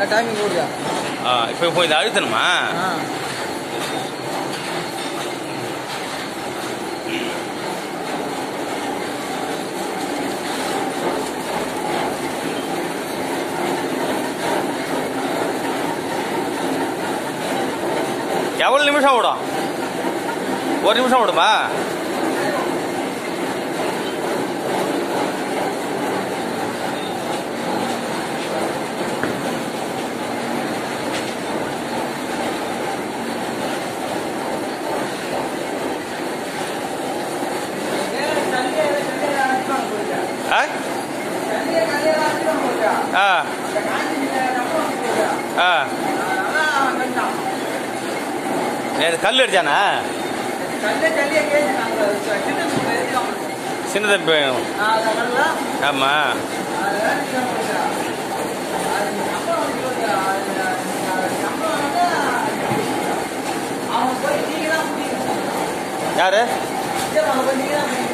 timing ஓடுதா ஆ இப்போ இப்போ இதை அழுத்தணுமா ஆ எவ்வளோ நிமிஷம் ஓடும் ஒரு நிமிஷம் ஓடுமா ஆ ஆ ஆ நேத்து கல் அடிச்சானா சின்ன தம்பி வேணும் ஆமாம் அவன் போய் நீங்க தான் யாரு முடியும் நீங்க தான்